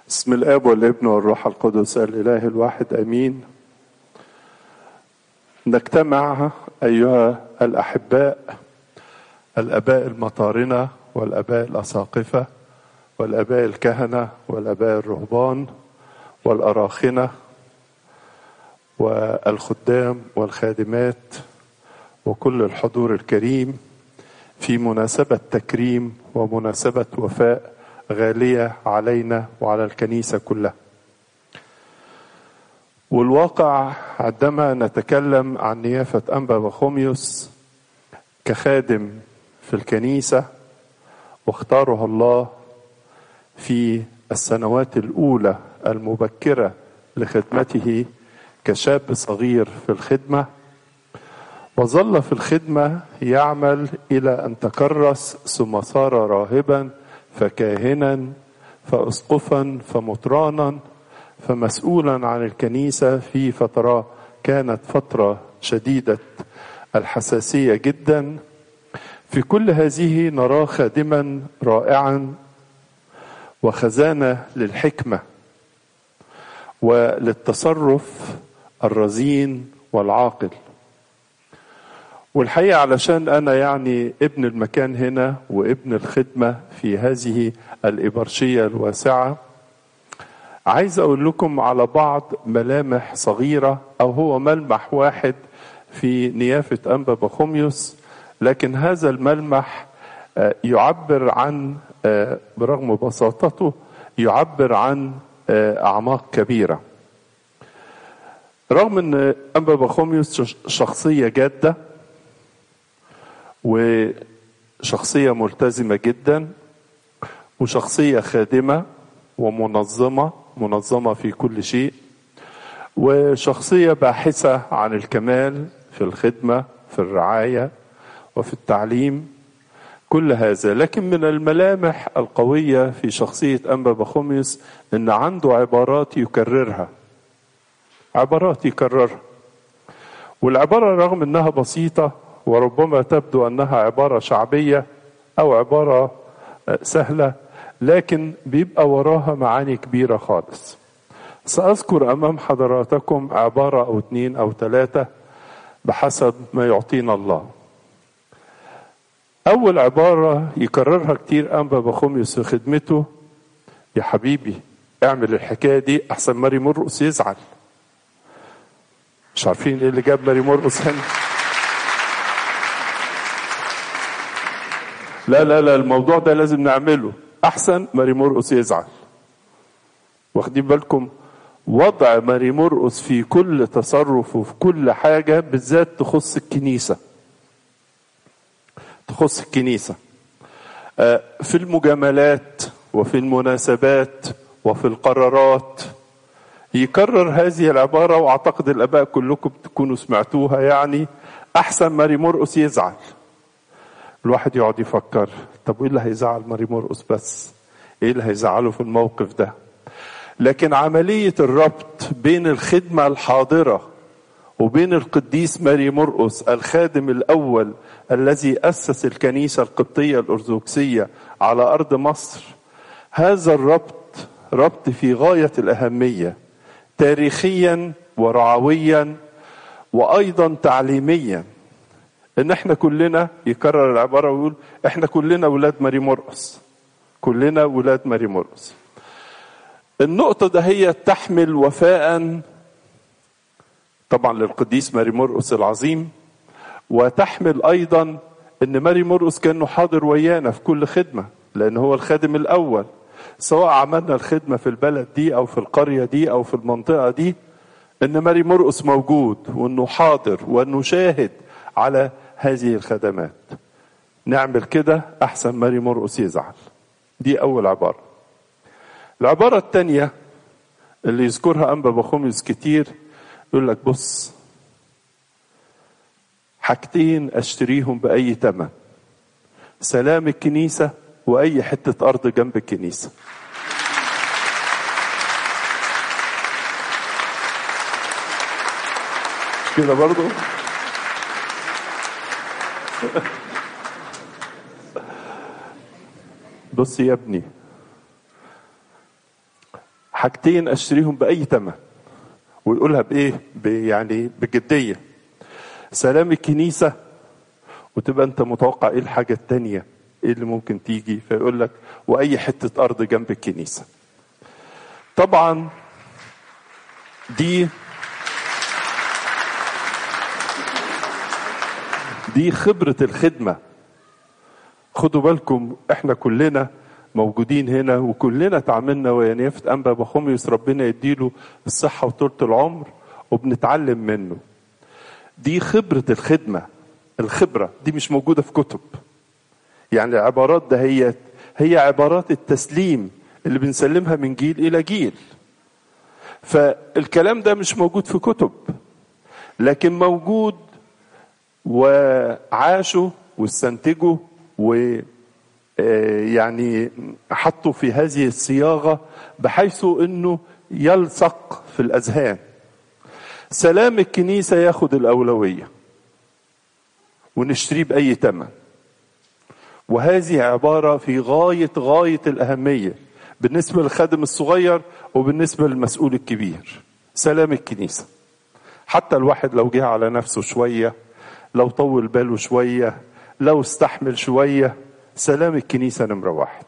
بسم الاب والابن والروح القدس الاله الواحد امين نجتمع ايها الاحباء الاباء المطارنه والاباء الاساقفه والاباء الكهنه والاباء الرهبان والاراخنه والخدام والخادمات وكل الحضور الكريم في مناسبه تكريم ومناسبه وفاء غاليه علينا وعلى الكنيسه كلها والواقع عندما نتكلم عن نيافه انبا بخوميوس كخادم في الكنيسه واختاره الله في السنوات الاولى المبكره لخدمته كشاب صغير في الخدمه وظل في الخدمه يعمل الى ان تكرس ثم صار راهبا فكاهنا فاسقفا فمطرانا فمسؤولا عن الكنيسه في فتره كانت فتره شديده الحساسيه جدا في كل هذه نراه خادما رائعا وخزانه للحكمه وللتصرف الرزين والعاقل والحقيقه علشان انا يعني ابن المكان هنا وابن الخدمه في هذه الابرشيه الواسعه عايز اقول لكم على بعض ملامح صغيره او هو ملمح واحد في نيافه انبا بخوميوس لكن هذا الملمح يعبر عن برغم بساطته يعبر عن اعماق كبيره رغم ان انبا بخوميوس شخصيه جاده وشخصيه ملتزمه جدا وشخصيه خادمه ومنظمه منظمه في كل شيء وشخصيه باحثه عن الكمال في الخدمه في الرعايه وفي التعليم كل هذا لكن من الملامح القويه في شخصيه انبا بخوميوس ان عنده عبارات يكررها عبارات يكررها والعباره رغم انها بسيطه وربما تبدو انها عباره شعبيه او عباره سهله لكن بيبقى وراها معاني كبيره خالص ساذكر امام حضراتكم عباره او اتنين او ثلاثه بحسب ما يعطينا الله اول عباره يكررها كتير انبا بخوميوس في خدمته يا حبيبي اعمل الحكايه دي احسن ماري مرقس يزعل مش عارفين ايه اللي جاب ماري مرقس هنا لا لا لا الموضوع ده لازم نعمله احسن ماري مرقس يزعل واخدين بالكم وضع ماري مرقس في كل تصرف وفي كل حاجه بالذات تخص الكنيسه تخص الكنيسه في المجاملات وفي المناسبات وفي القرارات يكرر هذه العباره واعتقد الاباء كلكم تكونوا سمعتوها يعني احسن ماري مرقس يزعل الواحد يقعد يفكر طب ايه اللي هيزعل ماري مرقس بس ايه اللي هيزعله في الموقف ده لكن عملية الربط بين الخدمة الحاضرة وبين القديس ماري مرقس الخادم الأول الذي أسس الكنيسة القبطية الأرثوذكسية على أرض مصر هذا الربط ربط في غاية الأهمية تاريخيا ورعويا وأيضا تعليميا ان احنا كلنا يكرر العباره ويقول احنا كلنا ولاد ماري مرقس كلنا ولاد ماري مرقس النقطه ده هي تحمل وفاء طبعا للقديس ماري مرقس العظيم وتحمل ايضا ان ماري مرقس كانه حاضر ويانا في كل خدمه لان هو الخادم الاول سواء عملنا الخدمه في البلد دي او في القريه دي او في المنطقه دي ان ماري مرقس موجود وانه حاضر وانه شاهد على هذه الخدمات نعمل كده احسن ماري مرقس يزعل دي اول عباره العباره الثانيه اللي يذكرها انبا بخوميوس كتير يقول لك بص حاجتين اشتريهم باي ثمن سلام الكنيسه واي حته ارض جنب الكنيسه كده برضو بص يا ابني حاجتين اشتريهم باي ثمن ويقولها بايه يعني بجديه سلام الكنيسه وتبقى انت متوقع ايه الحاجه التانيه ايه اللي ممكن تيجي فيقول لك واي حته ارض جنب الكنيسه طبعا دي دي خبره الخدمه خدوا بالكم احنا كلنا موجودين هنا وكلنا تعاملنا ويا نيافة أنبا بخوميوس ربنا يديله الصحة وطولة العمر وبنتعلم منه دي خبرة الخدمة الخبرة دي مش موجودة في كتب يعني العبارات ده هي هي عبارات التسليم اللي بنسلمها من جيل إلى جيل فالكلام ده مش موجود في كتب لكن موجود وعاشوا واستنتجوا و يعني حطوا في هذه الصياغه بحيث انه يلصق في الاذهان سلام الكنيسه ياخد الاولويه ونشتريه باي ثمن وهذه عباره في غايه غايه الاهميه بالنسبه للخادم الصغير وبالنسبه للمسؤول الكبير سلام الكنيسه حتى الواحد لو جه على نفسه شويه لو طول باله شويه لو استحمل شويه سلام الكنيسة نمرة واحد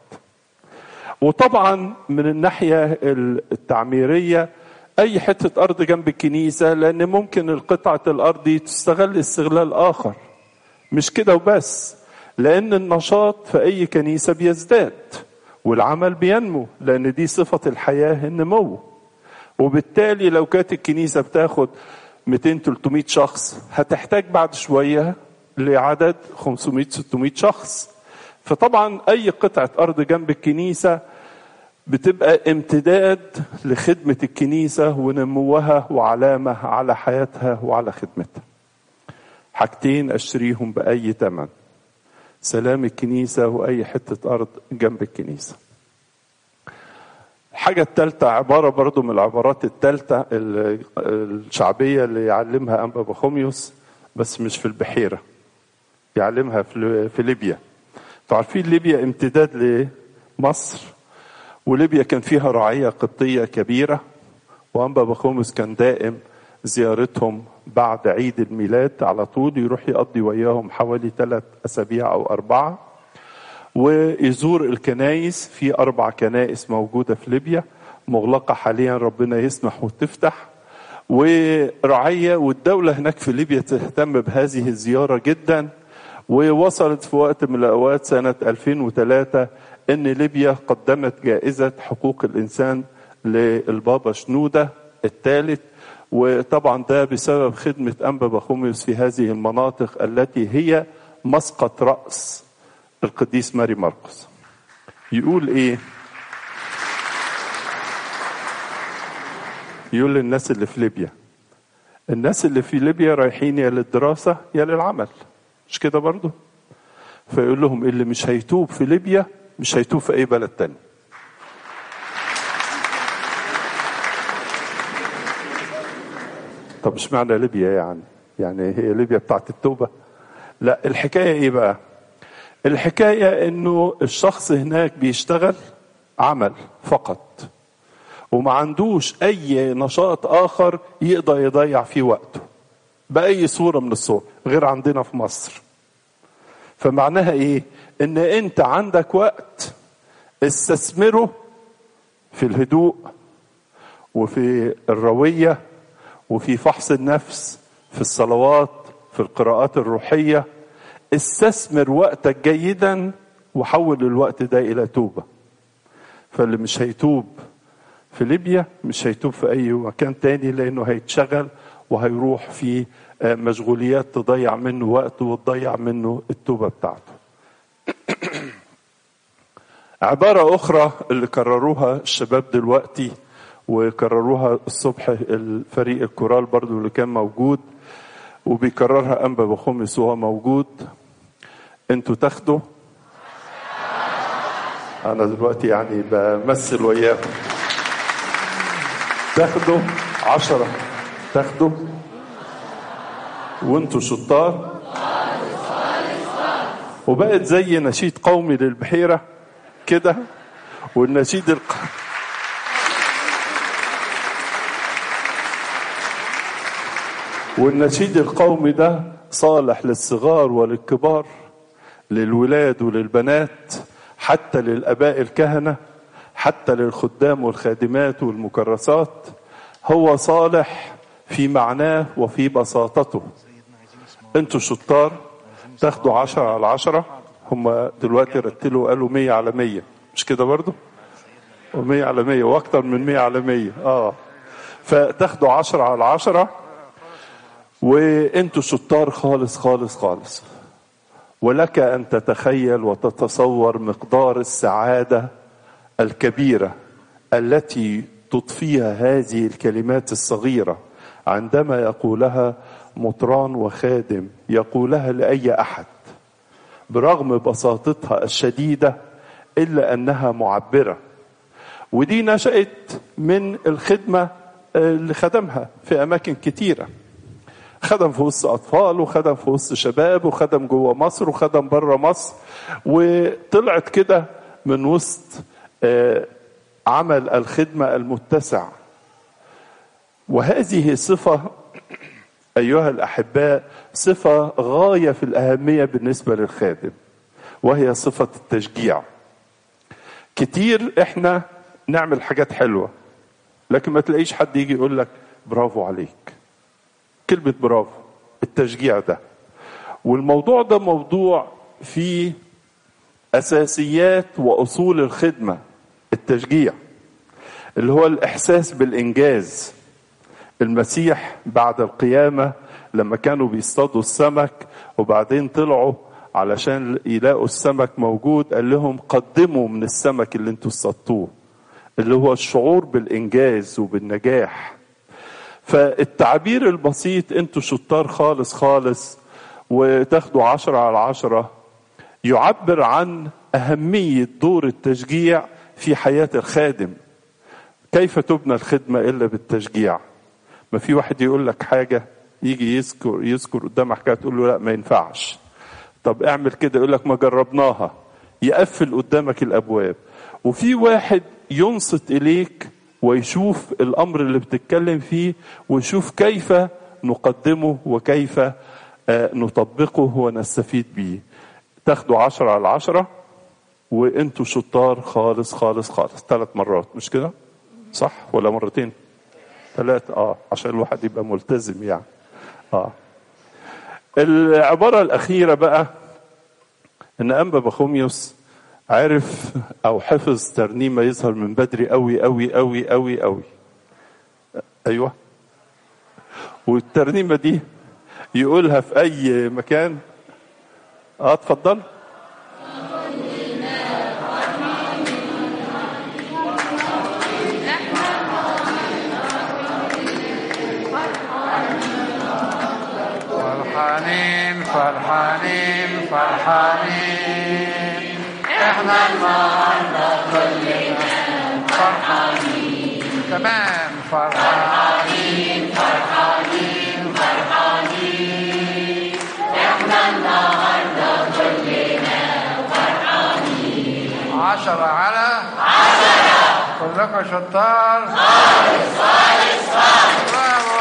وطبعا من الناحية التعميرية أي حتة أرض جنب الكنيسة لأن ممكن القطعة الأرض دي تستغل استغلال آخر مش كده وبس لأن النشاط في أي كنيسة بيزداد والعمل بينمو لأن دي صفة الحياة النمو وبالتالي لو كانت الكنيسة بتاخد 200 300 شخص هتحتاج بعد شوية لعدد 500 600 شخص فطبعا اي قطعه ارض جنب الكنيسه بتبقى امتداد لخدمه الكنيسه ونموها وعلامه على حياتها وعلى خدمتها حاجتين اشتريهم باي ثمن سلام الكنيسه واي حته ارض جنب الكنيسه الحاجة الثالثة عبارة برضو من العبارات الثالثة الشعبية اللي يعلمها أنبا بخوميوس بس مش في البحيرة يعلمها في ليبيا عارفين ليبيا امتداد لمصر وليبيا كان فيها رعية قبطية كبيرة وأنبا بخومس كان دائم زيارتهم بعد عيد الميلاد على طول يروح يقضي وياهم حوالي ثلاث أسابيع أو أربعة ويزور الكنائس في أربع كنائس موجودة في ليبيا مغلقة حاليا ربنا يسمح وتفتح ورعية والدولة هناك في ليبيا تهتم بهذه الزيارة جدا ووصلت في وقت من الأوقات سنة 2003 أن ليبيا قدمت جائزة حقوق الإنسان للبابا شنودة الثالث وطبعا ده بسبب خدمة أنبا بخوميوس في هذه المناطق التي هي مسقط رأس القديس ماري مرقس يقول إيه يقول للناس اللي في ليبيا الناس اللي في ليبيا رايحين يا للدراسة يا للعمل مش كده برضه فيقول لهم اللي مش هيتوب في ليبيا مش هيتوب في اي بلد تاني طب مش معنى ليبيا يعني يعني هي ليبيا بتاعت التوبة لا الحكاية ايه بقى الحكاية انه الشخص هناك بيشتغل عمل فقط وما عندوش اي نشاط اخر يقدر يضيع فيه وقته باي صوره من الصور غير عندنا في مصر فمعناها ايه ان انت عندك وقت استثمره في الهدوء وفي الرويه وفي فحص النفس في الصلوات في القراءات الروحيه استثمر وقتك جيدا وحول الوقت ده الى توبه فاللي مش هيتوب في ليبيا مش هيتوب في اي مكان تاني لانه هيتشغل وهيروح في مشغوليات تضيع منه وقت وتضيع منه التوبه بتاعته. عباره اخرى اللي كرروها الشباب دلوقتي وكرروها الصبح الفريق الكورال برضو اللي كان موجود وبيكررها انبا بخمس وهو موجود انتوا تاخدوا انا دلوقتي يعني بمثل وياكم تاخدوا عشرة تاخدوا وانتوا شطار وبقت زي نشيد قومي للبحيرة كده والنشيد الق... والنشيد القومي ده صالح للصغار وللكبار للولاد وللبنات حتى للاباء الكهنه حتى للخدام والخادمات والمكرسات هو صالح في معناه وفي بساطته انتوا شطار تاخدوا عشرة على عشرة هم دلوقتي رتلوا قالوا مية على مية مش كده برضو ومية على مية واكتر من مية على مية اه فتاخدوا عشرة على عشرة وانتوا شطار خالص خالص خالص ولك ان تتخيل وتتصور مقدار السعاده الكبيره التي تضفيها هذه الكلمات الصغيره عندما يقولها مطران وخادم يقولها لاي احد برغم بساطتها الشديده الا انها معبره ودي نشات من الخدمه اللي خدمها في اماكن كتيره خدم في وسط اطفال وخدم في وسط شباب وخدم جوه مصر وخدم بره مصر وطلعت كده من وسط عمل الخدمه المتسع وهذه صفه ايها الاحباء صفه غايه في الاهميه بالنسبه للخادم وهي صفه التشجيع كتير احنا نعمل حاجات حلوه لكن ما تلاقيش حد يجي يقول لك برافو عليك كلمة برافو التشجيع ده والموضوع ده موضوع فيه أساسيات وأصول الخدمة التشجيع اللي هو الإحساس بالإنجاز المسيح بعد القيامة لما كانوا بيصطادوا السمك وبعدين طلعوا علشان يلاقوا السمك موجود قال لهم قدموا من السمك اللي انتوا اصطادتوه اللي هو الشعور بالإنجاز وبالنجاح فالتعبير البسيط انتوا شطار خالص خالص وتاخدوا عشرة على عشرة يعبر عن أهمية دور التشجيع في حياة الخادم كيف تبنى الخدمة إلا بالتشجيع ما في واحد يقول لك حاجة يجي يذكر يذكر قدام حكاية تقول له لا ما ينفعش طب اعمل كده يقول لك ما جربناها يقفل قدامك الأبواب وفي واحد ينصت إليك ويشوف الامر اللي بتتكلم فيه ويشوف كيف نقدمه وكيف نطبقه ونستفيد به تاخدوا عشرة على عشرة وانتوا شطار خالص خالص خالص ثلاث مرات مش كده صح ولا مرتين ثلاثة اه عشان الواحد يبقى ملتزم يعني اه العبارة الأخيرة بقى إن أنبا بخوميوس عرف او حفظ ترنيمه يظهر من بدري قوي قوي قوي قوي قوي ايوه والترنيمه دي يقولها في اي مكان اه اتفضل فرحانين فرحانين فرحانين احنا النهارده كلنا فرحانين تمام فرحانين فرحانين فرحانين احنا النهارده كلنا فرحانين عشرة على عشرة كلكم شطار خالص خالص خالص برافو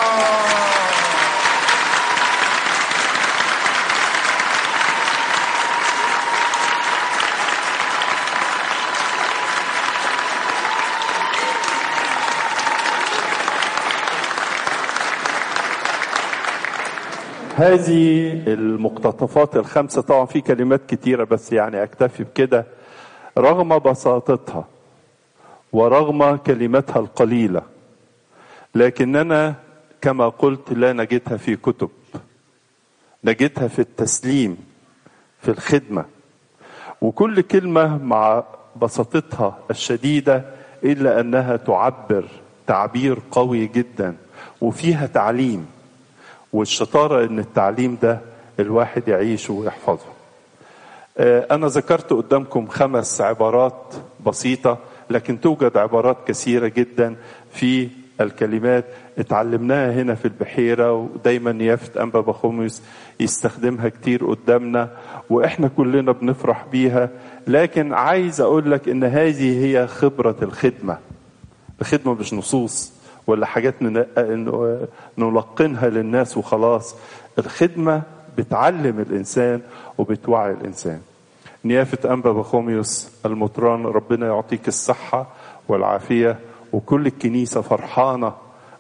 هذه المقتطفات الخمسة طبعا في كلمات كتيرة بس يعني أكتفي بكده رغم بساطتها ورغم كلماتها القليلة لكننا كما قلت لا نجدها في كتب نجدها في التسليم في الخدمة وكل كلمة مع بساطتها الشديدة إلا أنها تعبر تعبير قوي جدا وفيها تعليم والشطارة ان التعليم ده الواحد يعيشه ويحفظه انا ذكرت قدامكم خمس عبارات بسيطة لكن توجد عبارات كثيرة جدا في الكلمات اتعلمناها هنا في البحيرة ودايما يافت أنبا بخوميس يستخدمها كتير قدامنا وإحنا كلنا بنفرح بيها لكن عايز أقول لك إن هذه هي خبرة الخدمة الخدمة مش نصوص ولا حاجات نلقنها للناس وخلاص الخدمة بتعلم الإنسان وبتوعي الإنسان نيافة أنبا بخوميوس المطران ربنا يعطيك الصحة والعافية وكل الكنيسة فرحانة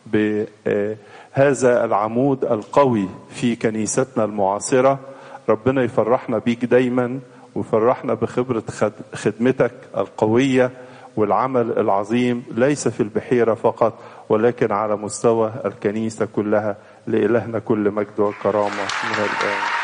بهذا العمود القوي في كنيستنا المعاصرة ربنا يفرحنا بيك دايما ويفرحنا بخبرة خدمتك القوية والعمل العظيم ليس في البحيرة فقط ولكن على مستوى الكنيسة كلها لإلهنا كل مجد وكرامة من الآن